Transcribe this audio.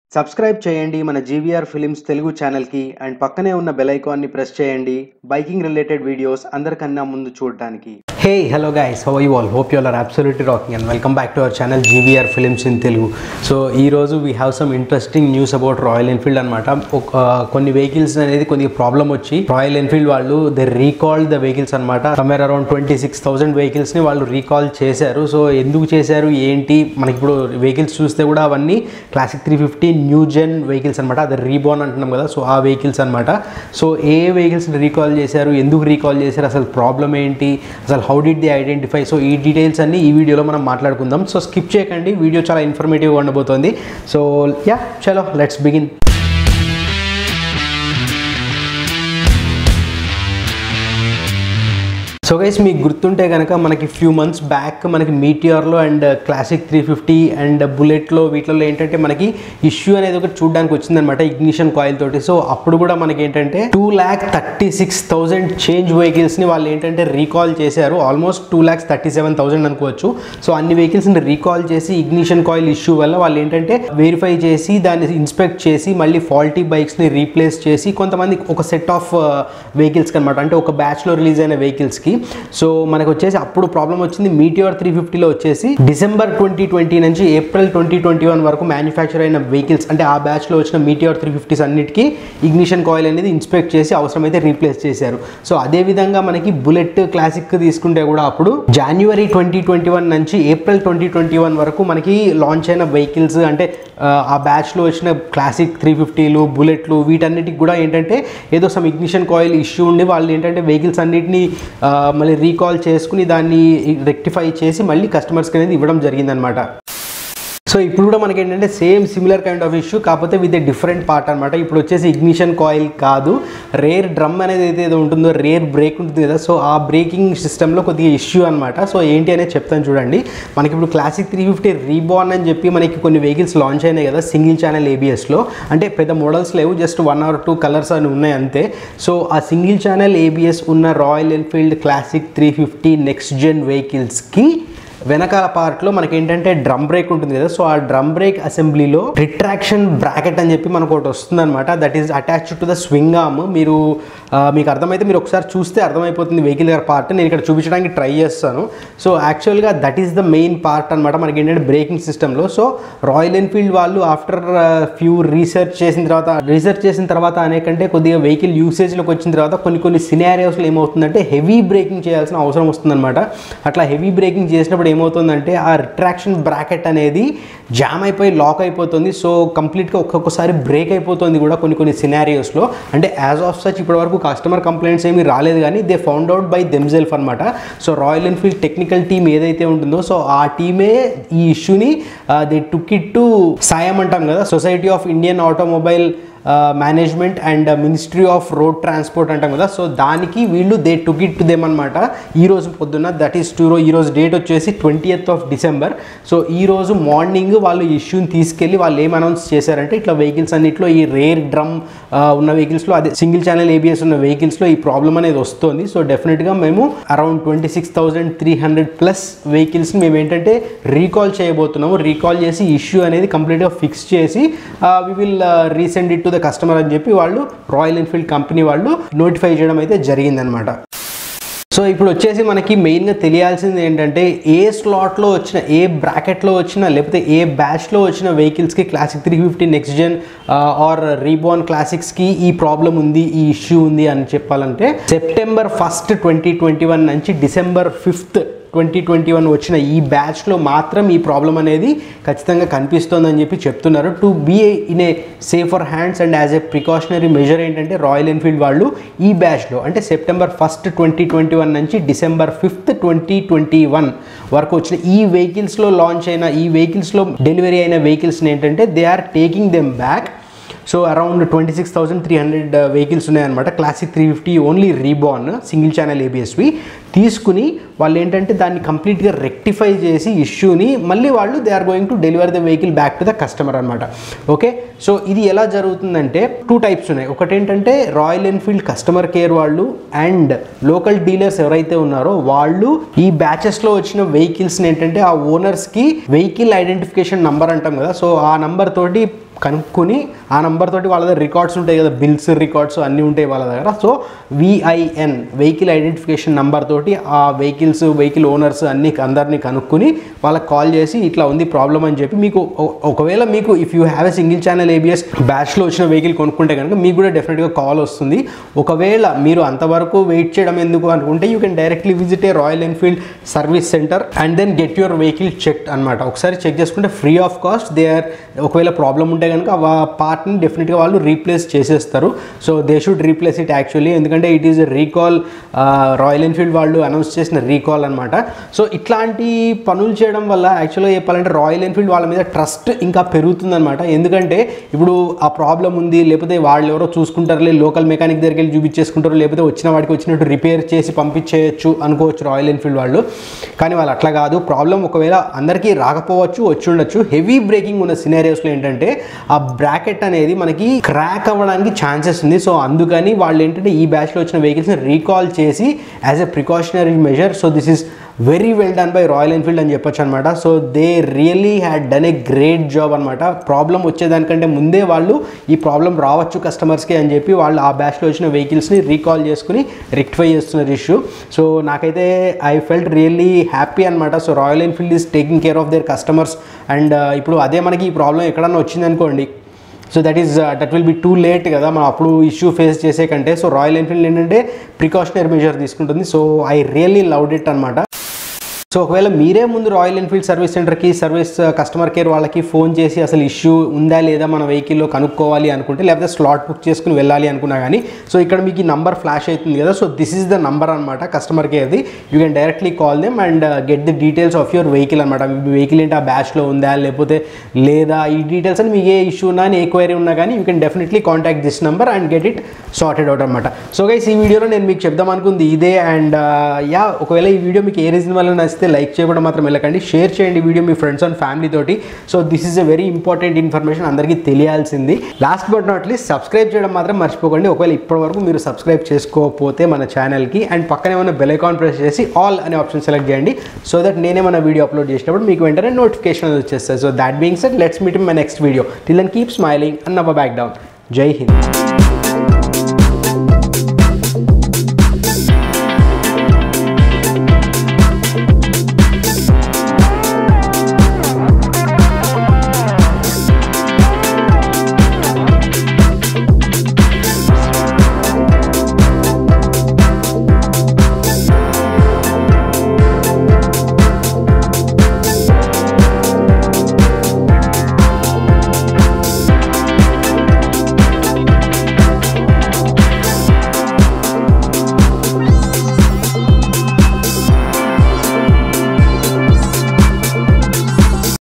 subscribe చేయండి మన GVR films Telugu ఛానల్కి అండ్ పక్కనే ఉన్న బెల్ ఐకాన్ని ప్రెస్ చేయండి బైకింగ్ రిలేటెడ్ వీడియోస్ అందరికన్నా ముందు చూడడానికి hey hello guys how you all hope you are absolutely rocking and welcome back to our channel GVR films in Telugu so ఈ రోజు we have some interesting news about Royal Enfield అనమాట కొన్ని vehicles అనేది కొద్దిగా problem వచ్చి Royal Enfield వాళ్ళు they recall the vehicles అనమాట somewhere around twenty six thousand వెహికల్స్ని వాళ్ళు రీకాల్ చేశారు సో ఎందుకు చేశారు ఏంటి మనకి ఇప్పుడు వెహికల్స్ చూస్తే కూడా అవన్నీ classic three fifty new gen vehicles అనమాట అది రీబోర్న్ అంటున్నాం కదా సో ఆ వెహికల్స్ అనమాట సో ఏ వెహికల్స్ని రీకాల్ చేశారు ఎందుకు రీకాల్ చేశారు అసలు ప్రాబ్లం ఏంటి అసలు how did the identify so ఈ డీటెయిల్స్ అన్ని ఈ వీడియోలో మనం మాట్లాడుకుందాం సో స్కిప్ చేయకండి వీడియో చాలా ఇన్ఫర్మేటివ్గా ఉండబోతోంది సో యా చలో లెట్స్ బిగిన్ సో గైస్ మీకు గుర్తుంటే కనుక మనకి ఫ్యూ మంత్స్ బ్యాక్ మనకి మీటిఆర్లో and classic three fifty and బుల్లెట్లో వీటిలో ఏంటంటే మనకి ఇష్యూ అనేది ఒకటి చూడడానికి వచ్చిందనమాట ఇగ్నిషన్ కాయిల్ తోటి సో అప్పుడు కూడా మనకి ఏంటంటే two lakh thirty six thousand change వెహికల్స్ని వాళ్ళు ఏంటంటే రీకాల్ చేశారు almost two lakhs thirty seven thousand అనుకోవచ్చు సో అన్ని వెహికల్స్ని రీకాల్ చేసి ఇగ్నిషన్ కాయిల్ ఇష్యూ వల్ల వాళ్ళు ఏంటంటే వెరిఫై చేసి దాన్ని ఇన్స్పెక్ట్ చేసి మళ్ళీ ఫాల్టీ బైక్స్ని రీప్లేస్ చేసి కొంతమంది ఒక సెట్ ఆఫ్ వెహికల్స్కి అనమాట అంటే ఒక బ్యాచ్లో రిలీజ్ అయిన వెహికల్స్కి సో మనకు వచ్చేసి అప్పుడు ప్రాబ్లం వచ్చింది మీటిఆర్ త్రీ ఫిఫ్టీలో వచ్చేసి డిసెంబర్ ట్వంటీ ట్వంటీ నుంచి ఏప్రిల్ ట్వంటీ ట్వంటీ వన్ వరకు మ్యానుఫ్యాక్చర్ అయిన వెహికల్స్ అంటే ఆ బ్యాచ్లో వచ్చిన మీటిఆర్ త్రీ ఫిఫ్టీస్ అన్నిటికీ ఇగ్నిషన్ కాయిల్ అనేది ఇన్స్పెక్ట్ చేసి అవసరమైతే రీప్లేస్ చేశారు సో అదే విధంగా మనకి బుల్లెట్ క్లాసిక్ తీసుకుంటే కూడా అప్పుడు జనవరి ట్వంటీ ట్వంటీ వన్ నుంచి ఏప్రిల్ ట్వంటీ ట్వంటీ వన్ వరకు మనకి లాంచ్ అయిన వెహికల్స్ అంటే ఆ బ్యాచ్లో వచ్చిన క్లాసిక్ త్రీ ఫిఫ్టీలు బుల్లెట్లు వీటన్నిటికి కూడా ఏంటంటే ఏదో సమ్ ఇగ్నిషన్ కాయిల్ ఇష్యూ ఉండి వాళ్ళు ఏంటంటే వెహికల్స్ అన్నిటిని మళ్ళీ రీకాల్ చేసుకుని దాన్ని రెక్టిఫై చేసి మళ్ళీ కస్టమర్స్కి అనేది ఇవ్వడం జరిగిందనమాట సో ఇప్పుడు కూడా మనకి ఏంటంటే same similar kind of issue కాకపోతే విత్ ఏ డిఫరెంట్ పార్ట్ అనమాట ఇప్పుడు వచ్చేసి ఇగ్నిషన్ కాయిల్ కాదు రేర్ డ్రమ్ అనేది అయితే ఏదో ఉంటుందో రేర్ బ్రేక్ ఉంటుంది కదా సో ఆ బ్రేకింగ్ సిస్టంలో కొద్దిగా ఇష్యూ అనమాట సో ఏంటి అనేది చెప్తాను చూడండి మనకి ఇప్పుడు క్లాసిక్ త్రీ ఫిఫ్టీ రీబార్న్ అని చెప్పి మనకి కొన్ని వెహికల్స్ లాంచ్ అయినాయి కదా సింగిల్ ఛానల్ ఏబిఎస్లో అంటే పెద్ద మోడల్స్ లేవు just one or two colours అని ఉన్నాయి అంతే సో ఆ సింగిల్ ఛానల్ ఏబిఎస్ ఉన్న Royal Enfield classic three fifty next gen వెహికల్స్కి వెనకాల పార్ట్లో మనకి ఏంటంటే డ్రమ్ బ్రేక్ ఉంటుంది కదా సో ఆ డ్రమ్ బ్రేక్ అసెంబ్లీలో రిట్రాక్షన్ బ్రాకెట్ అని చెప్పి మనకు ఒకటి వస్తుంది అనమాట that is attached to the swing arm మీరు మీకు అర్థమైతే మీరు ఒకసారి చూస్తే అర్థమైపోతుంది వెహికల్ గారి పార్ట్ నేను ఇక్కడ చూపించడానికి ట్రై చేస్తాను సో యాక్చువల్గా that is the main part అనమాట మనకి ఏంటంటే బ్రేకింగ్ సిస్టంలో సో రాయల్ ఎన్ఫీల్డ్ వాళ్ళు ఆఫ్టర్ ఫ్యూ రీసెర్చ్ చేసిన తర్వాత రీసెర్చ్ చేసిన తర్వాత అనేకంటే కొద్దిగా వెహికల్ యూసేజ్లోకి వచ్చిన తర్వాత కొన్ని కొన్ని సినారియోస్లో ఏమవుతుందంటే హెవీ బ్రేకింగ్ చేయాల్సిన అవసరం వస్తుందన్నమాట అట్లా హెవీ బ్రేకింగ్ చేసినప్పుడు ఏమవుతుందంటే ఆ రిట్రాక్షన్ బ్రాకెట్ అనేది జామ్ అయిపోయి లాక్ అయిపోతుంది సో కంప్లీట్గా ఒక్కొక్కసారి బ్రేక్ అయిపోతుంది కూడా కొన్ని కొన్ని సినారియోస్లో అంటే యాజ్ ఆఫ్ సచ్ ఇప్పటి వరకు కస్టమర్ కంప్లైంట్స్ ఏమీ రాలేదు కానీ they found out by themselves అనమాట so Royal Enfield technical team ఏదైతే ఉంటుందో సో ఆ టీమే ఈ ఇష్యూని they took it to SIAM అంటాం కదా society of Indian automobile management and ministry of road transport అంటాం కదా సో దానికి వీళ్ళు they took it to them అనమాట ఈ రోజు పొద్దున్న దట్ ఈస్ టూ ఈ రోజు డేట్ వచ్చేసి ట్వంటీ ఆఫ్ డిసెంబర్ సో ఈ రోజు మార్నింగ్ వాళ్ళు ఇష్యూని తీసుకెళ్ళి వాళ్ళు ఏం అనౌన్స్ చేశారంటే ఇట్లా వెహికల్స్ అన్నింటిలో ఈ రేర్ డ్రమ్ ఉన్న వెహికల్స్లో అదే సింగిల్ ఛానల్ ఏబిఎస్ ఉన్న వెహికల్స్లో ఈ ప్రాబ్లం అనేది వస్తుంది సో డెఫినెట్గా మేము around twenty six thousand three hundred plus వెహికల్స్ని మేము ఏంటంటే రీకాల్ చేయబోతున్నాము రీకాల్ చేసి ఇష్యూ అనేది కంప్లీట్గా ఫిక్స్ చేసి we will resend it to the customer అని చెప్పి వాళ్ళు రాయల్ ఎన్ఫీల్డ్ కంపెనీ వాళ్ళు నోటిఫై చేయడం అయితే జరిగిందనమాట సో ఇప్పుడు వచ్చేసి మనకి మెయిన్గా తెలియాల్సింది ఏంటంటే ఏ స్లాట్లో వచ్చిన ఏ బ్రాకెట్లో వచ్చిన లేకపోతే ఏ బ్యాచ్లో వచ్చిన వెహికల్స్కి classic three fifty next gen or reborn క్లాసిక్స్కి ఈ ప్రాబ్లం ఉంది ఈ ఇష్యూ ఉంది అని చెప్పాలంటే September first twenty twenty one నుంచి December fifth twenty twenty one వచ్చిన ఈ బ్యాచ్లో మాత్రం ఈ ప్రాబ్లం అనేది ఖచ్చితంగా కనిపిస్తోందని చెప్పి చెప్తున్నారు to be in a safer hands and as a precautionary measure ఏంటంటే రాయల్ ఎన్ఫీల్డ్ వాళ్ళు ఈ బ్యాచ్లో అంటే September first twenty twenty one నుంచి December fifth twenty twenty one వరకు వచ్చిన ఈ వెహికల్స్లో లాంచ్ అయిన ఈ వెహికల్స్లో డెలివరీ అయిన వెహికల్స్ని ఏంటంటే they are taking them back so around twenty six thousand three hundred vehicles ఉన్నాయన్నమాట classic three fifty only reborn single channel ఏబిఎస్వి తీసుకుని వాళ్ళు ఏంటంటే దాన్ని కంప్లీట్గా రెక్టిఫై చేసి ఇష్యూని మళ్ళీ వాళ్ళు they are going to deliver the vehicle back to the customer అనమాట ఓకే సో ఇది ఎలా జరుగుతుందంటే టూ టైప్స్ ఉన్నాయి ఒకటి ఏంటంటే రాయల్ ఎన్ఫీల్డ్ కస్టమర్ కేర్ వాళ్ళు అండ్ లోకల్ డీలర్స్ ఎవరైతే ఉన్నారో వాళ్ళు ఈ బ్యాచెస్లో వచ్చిన వెహికల్స్ని ఏంటంటే ఆ ఓనర్స్కి వెహికల్ ఐడెంటిఫికేషన్ నంబర్ అంటాం కదా సో ఆ నంబర్ తోటి కనుక్కొని ఆ నెంబర్ తోటి వాళ్ళ దగ్గర రికార్డ్స్ ఉంటాయి కదా బిల్స్ రికార్డ్స్ అన్నీ ఉంటాయి వాళ్ళ దగ్గర so VIN vehicle identification number తోటి ఆ వెహికల్స్ వెహికల్ ఓనర్స్ అన్ని అందరినీ కనుక్కొని వాళ్ళకి కాల్ చేసి ఇట్లా ఉంది ప్రాబ్లం అని చెప్పి మీకు ఒ- ఒకవేళ మీకు if you have a single channel ABS బ్యాచ్లో వచ్చిన వెహికల్ కొనుక్కుంటే కనుక మీకు కూడా డెఫినెట్గా కాల్ వస్తుంది ఒకవేళ మీరు అంతవరకు వెయిట్ చేయడం ఎందుకు అనుకుంటే you can directly visit a Royal Enfield service centre and then get your vehicle check అనమాట ఒకసారి చెక్ చేసుకుంటే free of cost they are ఒకవేళ ప్రాబ్లం ఉంటే కనుక ఆ పార్ట్ని డెఫినెట్గా వాళ్ళు రీప్లేస్ చేసేస్తారు so they should replace it actually ఎందుకంటే it is recall Royal Enfield వాళ్ళు అనౌన్స్ చేసిన రీకాల్ అనమాట సో ఇట్లాంటి పనులు చేయడం వల్ల యాక్చువల్గా చెప్పాలంటే రాయల్ ఎన్ఫీల్డ్ వాళ్ళ మీద ట్రస్ట్ ఇంకా పెరుగుతుందన్నమాట ఎందుకంటే ఇప్పుడు ఆ ప్రాబ్లం ఉంది లేకపోతే వాళ్ళు ఎవరో చూసుకుంటారులే లోకల్ మెకానిక్ దగ్గరికి వెళ్ళి చూపించేసుకుంటారు లేకపోతే వచ్చిన వాడికి వచ్చినట్టు రిపేర్ చేసి పంపించేయచ్చు అనుకోవచ్చు రాయల్ ఎన్ఫీల్డ్ వాళ్ళు కానీ వాళ్ళు అట్లా కాదు ప్రాబ్లం ఒకవేళ అందరికీ రాకపోవచ్చు వచ్చి ఉండొచ్చు హెవీ బ్రేకింగ్ ఉన్న సినారియోస్లో ఏంటంటే ఆ బ్రాకెట్ అనేది మనకి క్రాక్ అవ్వడానికి ఛాన్సెస్ ఉంది సో అందుకని వాళ్ళు ఏంటంటే ఈ బ్యాచ్లో వచ్చిన వెహికల్స్ని రీకాల్ చేసి as a precautionary measure so this is very well done by Royal Enfield అని చెప్పొచ్చు అనమాట so they really had done a great job అనమాట ప్రాబ్లం వచ్చేదానికంటే ముందే వాళ్ళు ఈ ప్రాబ్లం రావచ్చు కస్టమర్స్కి అని చెప్పి వాళ్ళు ఆ బ్యాచ్లో వచ్చిన వెహికల్స్ని రీకాల్ చేసుకుని రెక్టిఫై చేస్తున్నారు ఇష్యూ సో నాకైతే ఐ ఫెల్ట్ రియల్లీ హ్యాపీ అనమాట so Royal Enfield is taking care of their customers and ఇప్పుడు అదే మనకి ఈ ప్రాబ్లం ఎక్కడన్నా వచ్చిందనుకోండి so that is that will be too late కదా మనం అప్పుడు ఇష్యూ ఫేస్ చేసే కంటే సో రాయల్ ఎన్ఫీల్డ్ ఏంటంటే ప్రికాషనరీ మెజర్ తీసుకుంటుంది so I really loved it అనమాట సో ఒకవేళ మీరే ముందు రాయల్ ఎన్ఫీల్డ్ సర్వీస్ సెంటర్కి సర్వీస్ కస్టమర్ కేర్ వాళ్ళకి ఫోన్ చేసి అసలు ఇష్యూ ఉందా లేదా మన వెహికల్లో కనుక్కోవాలి అనుకుంటే లేకపోతే స్లాట్ బుక్ చేసుకుని వెళ్ళాలి అనుకున్నా కానీ సో ఇక్కడ మీకు ఈ నంబర్ ఫ్లాష్ అవుతుంది కదా so this is the number అనమాట కస్టమర్ కేర్ది you can directly call them and get the details of your vehicle అనమాట మీ వెహికల్ ఏంటి ఆ బ్యాచ్లో ఉందా లేకపోతే లేదా ఈ డీటెయిల్స్ అని మీకు ఏ ఇష్యూ ఉన్నా ఏ క్వైరీ ఉన్నా కానీ you can definitely contact this number and get it sorted out అనమాట సో గైస్ ఈ వీడియోలో నేను మీకు చెప్దాం అనుకుంది ఇదే అండ్ యా ఒకవేళ ఈ వీడియో మీకు ఏ రీజన్ వల్ల నచ్చితే లైక్ చేయడం మాత్రం వెళ్ళకండి షేర్ చేయండి ఈ వీడియో మీ ఫ్రెండ్స్ అండ్ ఫ్యామిలీ తోటి so this is a very important information అందరికీ తెలియాల్సింది last but not least subscribe చేయడం మాత్రం మర్చిపోకండి ఒకవేళ ఇప్పటివరకు మీరు సబ్స్క్రైబ్ చేసుకోకపోతే మన ఛానల్కి అండ్ పక్కనే ఉన్న బెల్ ఐకాన్ ప్రెస్ చేసి ఆల్ అనే ఆప్షన్ సెలెక్ట్ చేయండి సో దట్ నేనేమన్నా వీడియో అప్లోడ్ చేసినప్పుడు మీకు వెంటనే నోటిఫికేషన్ వచ్చేస్తాయి so that being set let's meet my next video till and keep smiling and నవ్వ బ్యాక్ డౌన్ జై హింద్